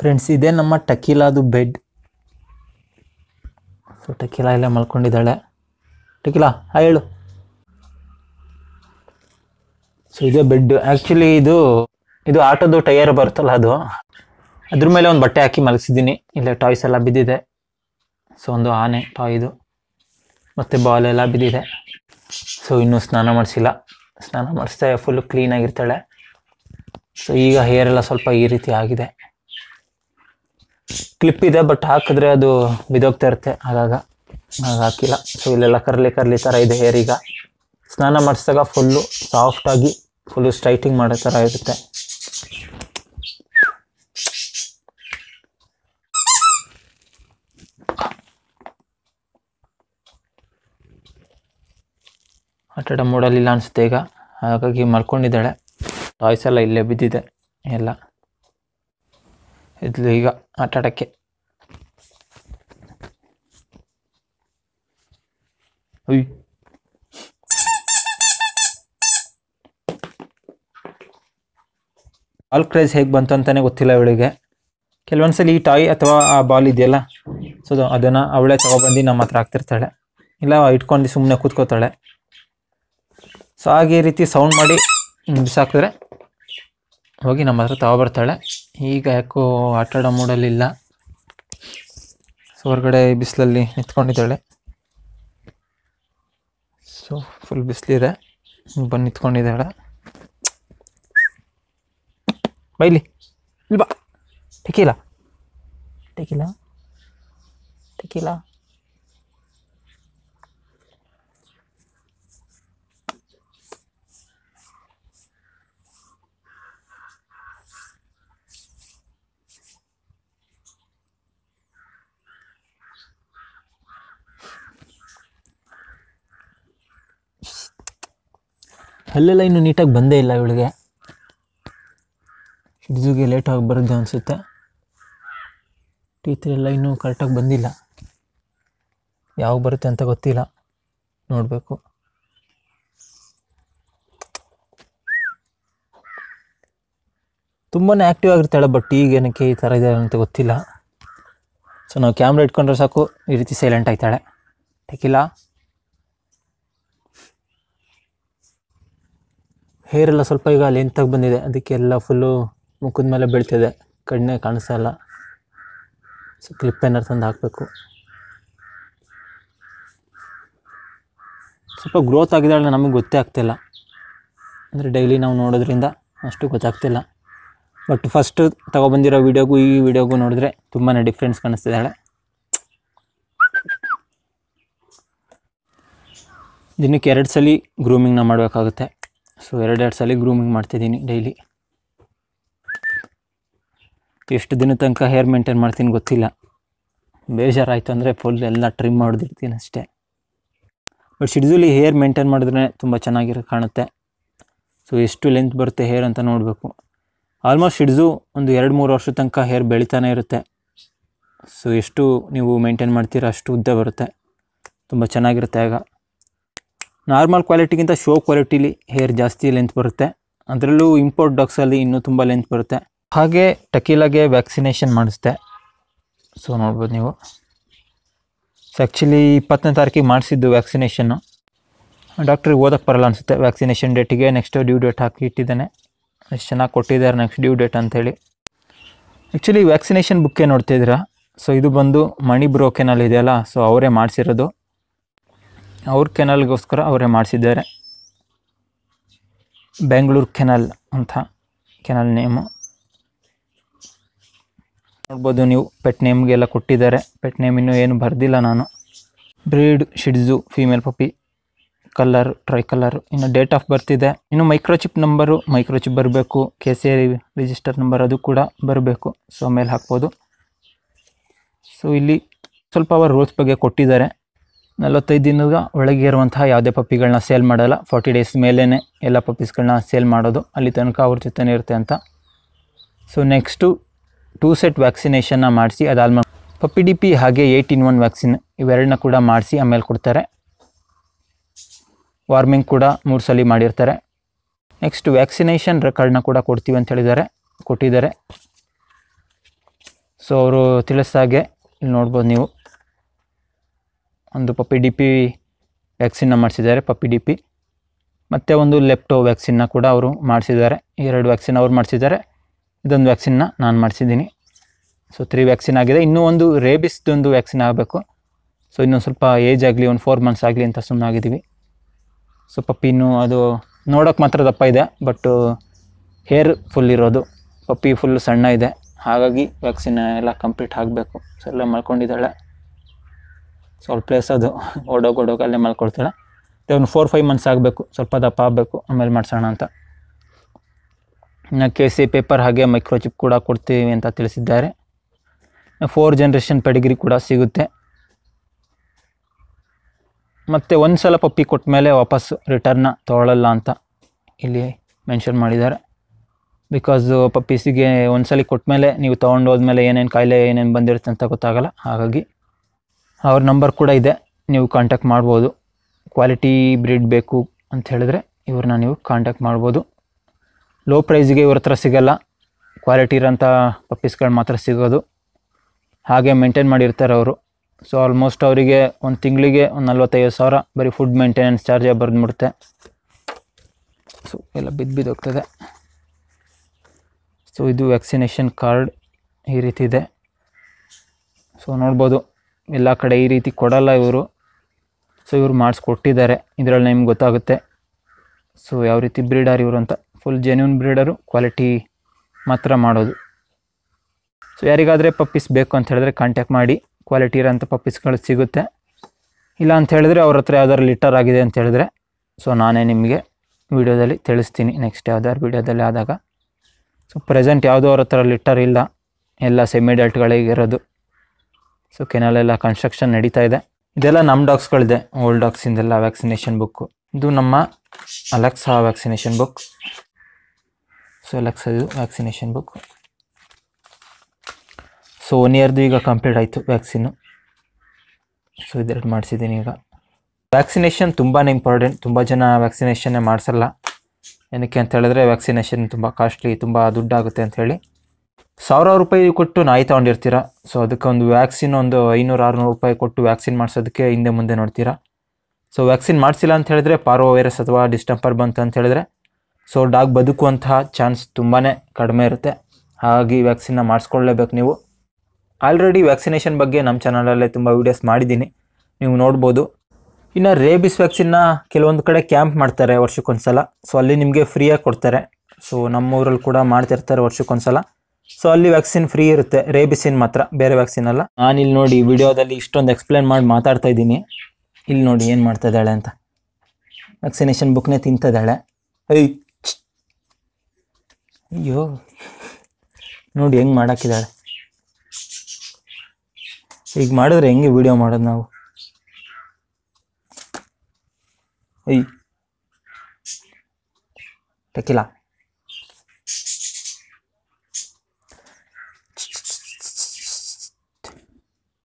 friends ಇದೇ ನಮ್ಮ ಟಕೀಲಾದು bed so ಟಕೀಲಾ ಇಲ್ಲೇ ಮಲ್ಕೊಂಡಿದ್ದಾಳೆ ಟಕೀಲಾ ಹಾ ಹೇಳು ಸೊ ಇದೇ ಬೆಡ್ ಆ್ಯಕ್ಚುಲಿ ಇದು ಇದು ಆಟೋದು ಟೈರ್ ಬರುತ್ತಲ್ಲ ಅದು ಅದ್ರ ಮೇಲೆ ಒಂದು ಬಟ್ಟೆ ಹಾಕಿ ಮಲಗಿಸಿದ್ದೀನಿ ಇಲ್ಲೇ ಟಾಯ್ಸ್ ಎಲ್ಲ ಬಿದ್ದಿದೆ ಸೊ ಒಂದು ಆನೆ ಟಾಯ್ದು ಮತ್ತು ಬಾಲ್ ಎಲ್ಲ ಬಿದ್ದಿದೆ ಸೊ ಇನ್ನೂ ಸ್ನಾನ ಮಾಡಿಸಿಲ್ಲ ಸ್ನಾನ ಮಾಡಿಸ್ದೆ ಫುಲ್ಲು ಕ್ಲೀನಾಗಿರ್ತಾಳೆ ಸೊ ಈಗ ಹೇರ್ ಎಲ್ಲ ಸ್ವಲ್ಪ ಈ ರೀತಿ ಆಗಿದೆ ಕ್ಲಿಪ್ ಇದೆ ಬಟ್ ಹಾಕಿದ್ರೆ ಅದು ಬಿದೋಗ್ತಾ ಇರುತ್ತೆ ಆಗಾಗ ಆಗ ಹಾಕಿಲ್ಲ ಸೊ ಇಲ್ಲೆಲ್ಲ ಕರ್ಲಿ ಕರ್ಲಿ ಥರ ಇದೆ ಹೇರ್ ಈಗ ಸ್ನಾನ ಮಾಡಿಸಿದಾಗ ಫುಲ್ಲು ಸಾಫ್ಟಾಗಿ ಫುಲ್ಲು ಸ್ಟ್ರೈಟಿಂಗ್ ಮಾಡೋ ಥರ ಇರುತ್ತೆ ಆಟಾಡ ಮೂಡಲಿಲ್ಲ ಅನಿಸುತ್ತೆ ಈಗ ಹಾಗಾಗಿ ಮಲ್ಕೊಂಡಿದ್ದಾಳೆ ಟಾಯ್ಸ್ ಎಲ್ಲ ಇಲ್ಲೇ ಬಿದ್ದಿದೆ ಎಲ್ಲ ಇದ್ಲು ಈಗ ಆಟಾಡೋಕ್ಕೆ ಉಯ್ ಬಾಲ್ ಕ್ರೇಜ್ ಹೇಗೆ ಬಂತು ಅಂತಲೇ ಗೊತ್ತಿಲ್ಲ ಇವಳಿಗೆ ಕೆಲವೊಂದ್ಸಲಿ ಈ ಟಾಯ್ ಅಥವಾ ಆ ಬಾಲ್ ಇದೆಯಲ್ಲ ಸೊ ಅದನ್ನು ಅವಳೇ ತಗೊಬಂದು ನಮ್ಮ ಹತ್ರ ಹಾಕ್ತಿರ್ತಾಳೆ ಇಲ್ಲ ಇಟ್ಕೊಂಡು ಸುಮ್ಮನೆ ಕೂತ್ಕೋತಾಳೆ ಸೊ ಹಾಗೆ ಈ ರೀತಿ ಸೌಂಡ್ ಮಾಡಿ ಹಿಂಗೆ ಬಿಸಾಕಿದ್ರೆ ಹೋಗಿ ನಮ್ಮ ಹತ್ರ ತಗೊಬರ್ತಾಳೆ ಈಗ ಯಾಕೋ ಆಟಾಡೋ ಮೂಡಲ್ಲಿಲ್ಲ ಸೊ ಹೊರಗಡೆ ಬಿಸಿಲಲ್ಲಿ ನಿಂತ್ಕೊಂಡಿದ್ದಾಳೆ ಸೊ ಫುಲ್ ಬಿಸಿಲಿದೆ ಬಂದು ನಿಂತ್ಕೊಂಡಿದ್ದಾಳೆ ಬೈಲಿ ಇಲ್ಲಿ ಬಾ ಟೆಕಿಲ್ಲ ಟೆಕಿಲ್ಲ ಟೆಕಿಲ್ಲ ಅಲ್ಲೆಲ್ಲ ಇನ್ನೂ ನೀಟಾಗಿ ಬಂದೇ ಇಲ್ಲ ಇವಳಿಗೆ ಹಿಡಿದುಗೆ ಲೇಟಾಗಿ ಬರುತ್ತೆ ಅನಿಸುತ್ತೆ ಟೀಚರ್ ಎಲ್ಲ ಇನ್ನೂ ಕರೆಕ್ಟಾಗಿ ಬಂದಿಲ್ಲ ಯಾವಾಗ ಬರುತ್ತೆ ಅಂತ ಗೊತ್ತಿಲ್ಲ ನೋಡಬೇಕು ತುಂಬಾ ಆ್ಯಕ್ಟಿವ್ ಆಗಿರ್ತಾಳೆ ಬಟ್ ಈಗ ಏನಕ್ಕೆ ಈ ಥರ ಇದೆ ಅಂತ ಗೊತ್ತಿಲ್ಲ ಸೊ ನಾವು ಕ್ಯಾಮ್ರಾ ಇಟ್ಕೊಂಡ್ರೆ ಸಾಕು ಈ ರೀತಿ ಸೈಲೆಂಟ್ ಆಯ್ತಾಳೆ ಟೆಕಿಲ್ಲ ಹೇರ್ ಎಲ್ಲ ಸ್ವಲ್ಪ ಈಗ ಲೆಂತಾಗಿ ಬಂದಿದೆ ಅದಕ್ಕೆ ಎಲ್ಲ ಫುಲ್ಲು ಮುಖದ ಮೇಲೆ ಬೀಳ್ತಿದೆ ಕಣ್ಣೇ ಕಾಣಿಸ್ತಾ ಇಲ್ಲ ಸೊ ಕ್ಲಿಪ್ ಏನಾರು ತಂದು ಹಾಕಬೇಕು ಸ್ವಲ್ಪ ಗ್ರೋತ್ ಆಗಿದ್ದಾಳೆ ನಮಗೆ ಗೊತ್ತೇ ಆಗ್ತಿಲ್ಲ ಅಂದರೆ ಡೈಲಿ ನಾವು ನೋಡೋದ್ರಿಂದ ಅಷ್ಟು ಗೊತ್ತಾಗ್ತಿಲ್ಲ ಬಟ್ ಫಸ್ಟ್ ತಗೊಬಂದಿರೋ ವೀಡಿಯೋಗೂ ಈ ವಿಡಿಯೋಗೂ ನೋಡಿದ್ರೆ ತುಂಬಾ ಡಿಫ್ರೆನ್ಸ್ ಕಾಣಿಸ್ತಿದ್ದಾಳೆ ದಿನಕ್ಕೆ ಎರಡು ಸಲ ಗ್ರೂಮಿಂಗ್ನ ಮಾಡಬೇಕಾಗುತ್ತೆ ಸೊ ಎರಡೆರಡು ಸಲ ಗ್ರೂಮಿಂಗ್ ಮಾಡ್ತಿದ್ದೀನಿ ಡೈಲಿ ಎಷ್ಟು ದಿನ ತನಕ ಹೇರ್ ಮೇಂಟೈನ್ ಮಾಡ್ತೀನಿ ಗೊತ್ತಿಲ್ಲ ಬೇಜಾರಾಯಿತು ಅಂದರೆ ಫುಲ್ ಎಲ್ಲ ಟ್ರಿಮ್ ಮಾಡಿದಿರ್ತೀನಿ ಅಷ್ಟೇ ಬಟ್ ಶಿಡ್ಸೂಲಿ ಹೇರ್ ಮೇಂಟೈನ್ ಮಾಡಿದ್ರೆ ತುಂಬ ಚೆನ್ನಾಗಿರೋ ಕಾಣುತ್ತೆ ಸೊ ಎಷ್ಟು ಲೆಂತ್ ಬರುತ್ತೆ ಹೇರ್ ಅಂತ ನೋಡಬೇಕು ಆಲ್ಮೋಸ್ಟ್ ಶಿಡ್ಸು ಒಂದು ಎರಡು ಮೂರು ವರ್ಷದ ತನಕ ಹೇರ್ ಬೆಳಿತಾನೆ ಇರುತ್ತೆ ಸೊ ಎಷ್ಟು ನೀವು ಮೇಂಟೈನ್ ಮಾಡ್ತೀರ ಅಷ್ಟು ಉದ್ದ ಬರುತ್ತೆ ತುಂಬ ಚೆನ್ನಾಗಿರುತ್ತೆ ಆಗ ನಾರ್ಮಲ್ ಕ್ವಾಲಿಟಿಗಿಂತ ಶೋ ಕ್ವಾಲಿಟಿಲಿ ಹೇರ್ ಜಾಸ್ತಿ ಲೆಂತ್ ಬರುತ್ತೆ ಅದರಲ್ಲೂ ಇಂಪೋರ್ಟ್ ಡಾಗ್ಸಲ್ಲಿ ಇನ್ನೂ ತುಂಬ ಲೆಂತ್ ಬರುತ್ತೆ ಹಾಗೆ ಟಕೀಲಾಗೆ ವ್ಯಾಕ್ಸಿನೇಷನ್ ಮಾಡಿಸ್ದೆ ಸೊ ನೋಡ್ಬೋದು ನೀವು ಸೊ ಆ್ಯಕ್ಚುಲಿ ಇಪ್ಪತ್ತನೇ ತಾರೀಕಿಗೆ ಮಾಡಿಸಿದ್ದು ವ್ಯಾಕ್ಸಿನೇಷನ್ನು ಡಾಕ್ಟ್ರಿಗೆ ಓದಕ್ಕೆ ಬರಲ್ಲ ಅನಿಸುತ್ತೆ ವ್ಯಾಕ್ಸಿನೇಷನ್ ಡೇಟಿಗೆ ನೆಕ್ಸ್ಟ್ ಡ್ಯೂ ಡೇಟ್ ಹಾಕಿ ಇಟ್ಟಿದ್ದಾನೆ ಎಷ್ಟು ಚೆನ್ನಾಗಿ ಕೊಟ್ಟಿದ್ದಾರೆ ನೆಕ್ಸ್ಟ್ ಡ್ಯೂ ಡೇಟ್ ಅಂತೇಳಿ ಆ್ಯಕ್ಚುಲಿ ವ್ಯಾಕ್ಸಿನೇಷನ್ ಬುಕ್ಕೇ ನೋಡ್ತಿದ್ದೀರಾ ಸೊ ಇದು ಬಂದು ಮಣಿ ಬ್ರೋ ಕೆನಲ್ ಇದೆಯಲ್ಲ ಸೊ ಅವರೇ ಮಾಡಿಸಿರೋದು ಅವ್ರ ಕೆನಲ್ಗೋಸ್ಕರ ಅವರೇ ಮಾಡಿಸಿದ್ದಾರೆ ಬೆಂಗಳೂರು ಕೆನಲ್ ಅಂತ ಕೆನಲ್ ನೇಮು ನೋಡ್ಬೋದು ನೀವು ಪೆಟ್ ನೇಮ್ಗೆಲ್ಲ ಕೊಟ್ಟಿದ್ದಾರೆ ಪೆಟ್ ನೇಮ್ ಇನ್ನೂ ಏನು ಬರೆದಿಲ್ಲ ನಾನು breed shih tzu female puppy colour tri colour ಇನ್ನು ಡೇಟ್ ಆಫ್ ಬರ್ತ್ ಇದೆ ಇನ್ನು ಮೈಕ್ರೋಚಿಪ್ ನಂಬರು ಮೈಕ್ರೋಚಿಪ್ ಬರಬೇಕು K C I register number ಅದು ಕೂಡ ಬರಬೇಕು ಸೊ ಮೇಲೆ ಹಾಕ್ಬೋದು ಸೊ ಇಲ್ಲಿ ಸ್ವಲ್ಪ ಅವರ ರೂಲ್ಸ್ ಬಗ್ಗೆ ಕೊಟ್ಟಿದ್ದಾರೆ ನಲವತ್ತೈದು ದಿನದ ಒಳಗೆ ಇರುವಂತಹ ಯಾವುದೇ ಪಪ್ಪಿಗಳನ್ನ ಸೇಲ್ ಮಾಡಲ್ಲ ಫಾರ್ಟಿ ಡೇಸ್ ಮೇಲೇ ಎಲ್ಲ ಪಪ್ಪೀಸ್ಗಳನ್ನ ಸೇಲ್ ಮಾಡೋದು ಅಲ್ಲಿ ತನಕ ಅವ್ರ ಜೊತೆನೇ ಇರುತ್ತೆ ಅಂತ ಸೊ ನೆಕ್ಸ್ಟು ಟೂ ಸೆಟ್ ವ್ಯಾಕ್ಸಿನೇಷನ್ನ ಮಾಡಿಸಿ ಅದಾದ್ಮೇಲೆ ಪಪ್ಪಿ ಡಿ ಪಿ ಹಾಗೆ ಏಯ್ಟ್ ಇನ್ ಒನ್ ವ್ಯಾಕ್ಸಿನ್ ಇವೆರಡನ್ನ ಕೂಡ ಮಾಡಿಸಿ ಆಮೇಲೆ ಕೊಡ್ತಾರೆ ವಾರ್ಮಿಂಗ್ ಕೂಡ ಮೂರು ಸಲ ಮಾಡಿರ್ತಾರೆ ನೆಕ್ಸ್ಟ್ ವ್ಯಾಕ್ಸಿನೇಷನ್ ರೆಕಾರ್ಡ್ನ ಕೂಡ ಕೊಡ್ತೀವಿ ಅಂತ ಹೇಳಿದ್ದಾರೆ ಕೊಟ್ಟಿದ್ದಾರೆ ಸೊ ಅವರು ತಿಳಿಸ್ದಾಗೆ ಇಲ್ಲಿ ನೋಡ್ಬೋದು ನೀವು ಒಂದು ಪಪ್ಪಿ ಡಿ ಪಿ ವ್ಯಾಕ್ಸಿನ್ನ ಮಾಡಿಸಿದ್ದಾರೆ ಪಪ್ಪಿ ಡಿ ಪಿ ಮತ್ತು ಒಂದು ಲೆಪ್ಟೋ ವ್ಯಾಕ್ಸಿನ್ನ ಕೂಡ ಅವರು ಮಾಡಿಸಿದ್ದಾರೆ ಎರಡು ವ್ಯಾಕ್ಸಿನ್ ಅವ್ರು ಮಾಡಿಸಿದ್ದಾರೆ ಇದೊಂದು ವ್ಯಾಕ್ಸಿನ್ನ ನಾನು ಮಾಡಿಸಿದ್ದೀನಿ ಸೊ ತ್ರೀ ವ್ಯಾಕ್ಸಿನ್ ಆಗಿದೆ ಇನ್ನೂ ಒಂದು ರೇಬಿಸ್ದೊಂದು ವ್ಯಾಕ್ಸಿನ್ ಆಗಬೇಕು ಸೊ ಇನ್ನೊಂದು ಸ್ವಲ್ಪ ಏಜ್ ಆಗಲಿ ಒಂದು ಫೋರ್ ಮಂತ್ಸ್ ಆಗಲಿ ಅಂತ ಸುಮ್ಮನೆ ಆಗಿದ್ದೀವಿ ಸೊ ಪಪ್ಪಿ ಇನ್ನೂ ಅದು ನೋಡೋಕೆ ಮಾತ್ರ ದಪ್ಪ ಇದೆ ಬಟ್ ಹೇರ್ ಫುಲ್ ಇರೋದು ಪಪ್ಪಿ ಫುಲ್ ಸಣ್ಣ ಇದೆ ಹಾಗಾಗಿ ವ್ಯಾಕ್ಸಿನ್ ಎಲ್ಲ ಕಂಪ್ಲೀಟ್ ಆಗಬೇಕು ಸೊ ಎಲ್ಲ ಮಲ್ಕೊಂಡಿದ್ದಾಳೆ ಸ್ವಲ್ಪ ಪ್ಲೇಸ್ ಅದು ಓಡೋಗಿ ಓಡೋಗಿ ಅಲ್ಲೇ ಮಲ್ಕೊಳ್ತಾಳೆ ಮತ್ತು ಒಂದು ಫೋರ್ ಫೈವ್ ಮಂತ್ಸ್ ಆಗಬೇಕು ಸ್ವಲ್ಪ ದಪ್ಪ ಆಗಬೇಕು ಆಮೇಲೆ ಮಾಡ್ಸೋಣ ಅಂತ ಇನ್ನು ಕೆ ಸಿ ಪೇಪರ್ ಹಾಗೆ ಮೈಕ್ರೋಚಿಪ್ ಕೂಡ ಕೊಡ್ತೀವಿ ಅಂತ ತಿಳಿಸಿದ್ದಾರೆ ಫೋರ್ ಜನ್ರೇಷನ್ ಪೆಡಿಗ್ರಿ ಕೂಡ ಸಿಗುತ್ತೆ ಮತ್ತು ಒಂದು ಸಲ ಪಪ್ಪಿ ಕೊಟ್ಟ ಮೇಲೆ ವಾಪಸ್ ರಿಟರ್ನ ತೊಗೊಳ್ಳಲ್ಲ ಅಂತ ಇಲ್ಲಿ ಮೆನ್ಷನ್ ಮಾಡಿದ್ದಾರೆ ಬಿಕಾಸ್ ಪಪ್ಪೀಸಿಗೆ ಒಂದ್ಸಲಿ ಕೊಟ್ಟ ಮೇಲೆ ನೀವು ತೊಗೊಂಡು ಹೋದ್ಮೇಲೆ ಏನೇನು ಕಾಯಿಲೆ ಏನೇನು ಬಂದಿರುತ್ತೆ ಅಂತ ಗೊತ್ತಾಗಲ್ಲ ಹಾಗಾಗಿ ಅವ್ರ ನಂಬರ್ ಕೂಡ ಇದೆ ನೀವು ಕಾಂಟ್ಯಾಕ್ಟ್ ಮಾಡ್ಬೋದು ಕ್ವಾಲಿಟಿ ಬ್ರೀಡ್ ಬೇಕು ಅಂತ ಹೇಳಿದ್ರೆ ಇವ್ರನ್ನ ನೀವು ಕಾಂಟ್ಯಾಕ್ಟ್ ಮಾಡ್ಬೋದು ಲೋ ಪ್ರೈಸ್ಗೆ ಇವ್ರ ಹತ್ರ ಸಿಗಲ್ಲ ಕ್ವಾಲಿಟಿ ಇರೋಂಥ ಪಪ್ಪೀಸ್ಗಳು ಮಾತ್ರ ಸಿಗೋದು ಹಾಗೆ ಮೇಂಟೈನ್ ಮಾಡಿರ್ತಾರೆ ಅವರು ಸೊ ಆಲ್ಮೋಸ್ಟ್ ಅವರಿಗೆ ಒಂದು ತಿಂಗಳಿಗೆ ಒಂದು ನಲ್ವತ್ತೈದು ಸಾವಿರ ಬರೀ ಫುಡ್ ಮೇಂಟೆನೆನ್ಸ್ ಚಾರ್ಜೇ ಬರೆದ್ಬಿಡುತ್ತೆ ಸೊ ಎಲ್ಲ ಬಿದ್ದು ಬಿದ್ದು ಹೋಗ್ತದೆ ಸೊ ಇದು ವ್ಯಾಕ್ಸಿನೇಷನ್ ಕಾರ್ಡ್ ಈ ರೀತಿ ಇದೆ ಸೊ ನೋಡ್ಬೋದು ಎಲ್ಲ ಕಡೆ ಈ ರೀತಿ ಕೊಡಲ್ಲ ಇವರು ಸೊ ಇವರು ಮಾಡಿಸ್ಕೊಟ್ಟಿದ್ದಾರೆ ಇದರಲ್ಲಿ ನಿಮ್ಗೆ ಗೊತ್ತಾಗುತ್ತೆ ಸೊ ಯಾವ ರೀತಿ ಬ್ರೀಡರ್ ಇವರು ಅಂತ ಫುಲ್ ಜೆನ್ಯೂನ್ ಬ್ರೀಡರು ಕ್ವಾಲಿಟಿ ಮಾತ್ರ ಮಾಡೋದು ಸೊ ಯಾರಿಗಾದರೆ ಪಪ್ಪೀಸ್ ಬೇಕು ಅಂತ ಹೇಳಿದ್ರೆ ಕಾಂಟ್ಯಾಕ್ಟ್ ಮಾಡಿ ಕ್ವಾಲಿಟಿ ಇರೋಂಥ ಪಪ್ಪೀಸ್ಗಳು ಸಿಗುತ್ತೆ ಇಲ್ಲ ಅಂತ ಹೇಳಿದ್ರೆ ಅವ್ರ ಹತ್ರ ಯಾವ್ದಾದ್ರು ಲಿಟರ್ ಆಗಿದೆ ಅಂತ ಹೇಳಿದ್ರೆ ಸೊ ನಾನೇ ನಿಮಗೆ ವಿಡಿಯೋದಲ್ಲಿ ತಿಳಿಸ್ತೀನಿ ನೆಕ್ಸ್ಟ್ ಯಾವ್ದಾದ್ರು ವಿಡಿಯೋದಲ್ಲಿ ಆದಾಗ ಸೊ ಪ್ರೆಸೆಂಟ್ ಯಾವುದೋ ಅವ್ರ ಹತ್ರ ಲಿಟರ್ ಇಲ್ಲ ಎಲ್ಲ ಸೆಮಿ ಇರೋದು ಸೊ ಕೆನಲೆಲ್ಲ ಕನ್ಸ್ಟ್ರಕ್ಷನ್ ನಡೀತಾ ಇದೆ ಇದೆಲ್ಲ ನಮ್ಮ ಡಾಗ್ಸ್ಗಳಿದೆ ಓಲ್ಡ್ ಡಾಗ್ಸಿಂದೆಲ್ಲ ವ್ಯಾಕ್ಸಿನೇಷನ್ ಬುಕ್ಕು ಇದು ನಮ್ಮ Alexa vaccination book so Alexa ಇದು ವ್ಯಾಕ್ಸಿನೇಷನ್ ಬುಕ್ ಸೊ ಒನ್ ಇಯರ್ದು ಈಗ ಕಂಪ್ಲೀಟ್ ಆಯಿತು ವ್ಯಾಕ್ಸಿನ್ನು ಸೊ ಇದೆರಡು ಮಾಡಿಸಿದ್ದೀನಿ ಈಗ ವ್ಯಾಕ್ಸಿನೇಷನ್ ತುಂಬಾ ಇಂಪಾರ್ಟೆಂಟ್ ತುಂಬ ಜನ ವ್ಯಾಕ್ಸಿನೇಷನ್ನೇ ಮಾಡಿಸಲ್ಲ ಏನಕ್ಕೆ ಅಂತ ಹೇಳಿದ್ರೆ ವ್ಯಾಕ್ಸಿನೇಷನ್ ತುಂಬ ಕಾಸ್ಟ್ಲಿ ತುಂಬ ದುಡ್ಡಾಗುತ್ತೆ ಅಂತ ಹೇಳಿ ಸಾವಿರಾರು ರೂಪಾಯಿ ಕೊಟ್ಟು ನಾಯಿ ತೊಗೊಂಡಿರ್ತೀರ ಸೊ ಅದಕ್ಕೆ ಒಂದು ವ್ಯಾಕ್ಸಿನ್ ಒಂದು ಐನೂರು ಆರುನೂರು ರೂಪಾಯಿ ಕೊಟ್ಟು ವ್ಯಾಕ್ಸಿನ್ ಮಾಡಿಸೋದಕ್ಕೆ ಹಿಂದೆ ಮುಂದೆ ನೋಡ್ತೀರಾ ಸೊ ವ್ಯಾಕ್ಸಿನ್ ಮಾಡಿಸಿಲ್ಲ ಅಂತ ಹೇಳಿದ್ರೆ ಪಾರೋ ವೈರಸ್ ಅಥವಾ ಡಿಸ್ಟಂಪರ್ ಬಂತು ಅಂತ ಹೇಳಿದ್ರೆ ಸೊ ಡಾಗ್ ಬದುಕುವಂತಹ ಚಾನ್ಸ್ ತುಂಬಾ ಕಡಿಮೆ ಇರುತ್ತೆ ಹಾಗಾಗಿ ವ್ಯಾಕ್ಸಿನ್ನ ಮಾಡಿಸ್ಕೊಳ್ಳೇಬೇಕು ನೀವು ಆಲ್ರೆಡಿ ವ್ಯಾಕ್ಸಿನೇಷನ್ ಬಗ್ಗೆ ನಮ್ಮ ಚಾನಲಲ್ಲೇ ತುಂಬ ವೀಡಿಯೋಸ್ ಮಾಡಿದ್ದೀನಿ ನೀವು ನೋಡ್ಬೋದು ಇನ್ನು ರೇಬಿಸ್ ವ್ಯಾಕ್ಸಿನ್ನ ಕೆಲವೊಂದು ಕಡೆ ಕ್ಯಾಂಪ್ ಮಾಡ್ತಾರೆ ವರ್ಷಕ್ಕೊಂದ್ಸಲ ಸೊ ಅಲ್ಲಿ ನಿಮಗೆ ಫ್ರೀಯಾಗಿ ಕೊಡ್ತಾರೆ ಸೊ ನಮ್ಮೂರಲ್ಲಿ ಕೂಡ ಮಾಡ್ತಿರ್ತಾರೆ ವರ್ಷಕ್ಕೊಂದ್ಸಲ ಸೊ ಅಲ್ಲಿ ವ್ಯಾಕ್ಸಿನ್ ಫ್ರೀ ಇರುತ್ತೆ ರೇಬಿಸಿನ್ ಮಾತ್ರ ಬೇರೆ ವ್ಯಾಕ್ಸಿನ್ ಅಲ್ಲ ನಾನು ಇಲ್ಲಿ ನೋಡಿ ವಿಡಿಯೋದಲ್ಲಿ ಇಷ್ಟೊಂದು ಎಕ್ಸ್ಪ್ಲೇನ್ ಮಾಡಿ ಮಾತಾಡ್ತಾ ಇದ್ದೀನಿ ಇಲ್ಲಿ ನೋಡಿ ಏನು ಮಾಡ್ತಾ ಇದ್ದಾಳೆ ಅಂತ ವ್ಯಾಕ್ಸಿನೇಷನ್ ಬುಕ್ನೇ ತಿಂತಿದ್ದಾಳೆ ಐ ಅಯ್ಯೋ ನೋಡಿ ಹೆಂಗೆ ಮಾಡಾಕಿದ್ದಾಳೆ ಈಗ ಮಾಡಿದ್ರೆ ಹೆಂಗೆ ವಿಡಿಯೋ ಮಾಡೋದು ನಾವು ಐ ಟೆಕಿಲ್ಲ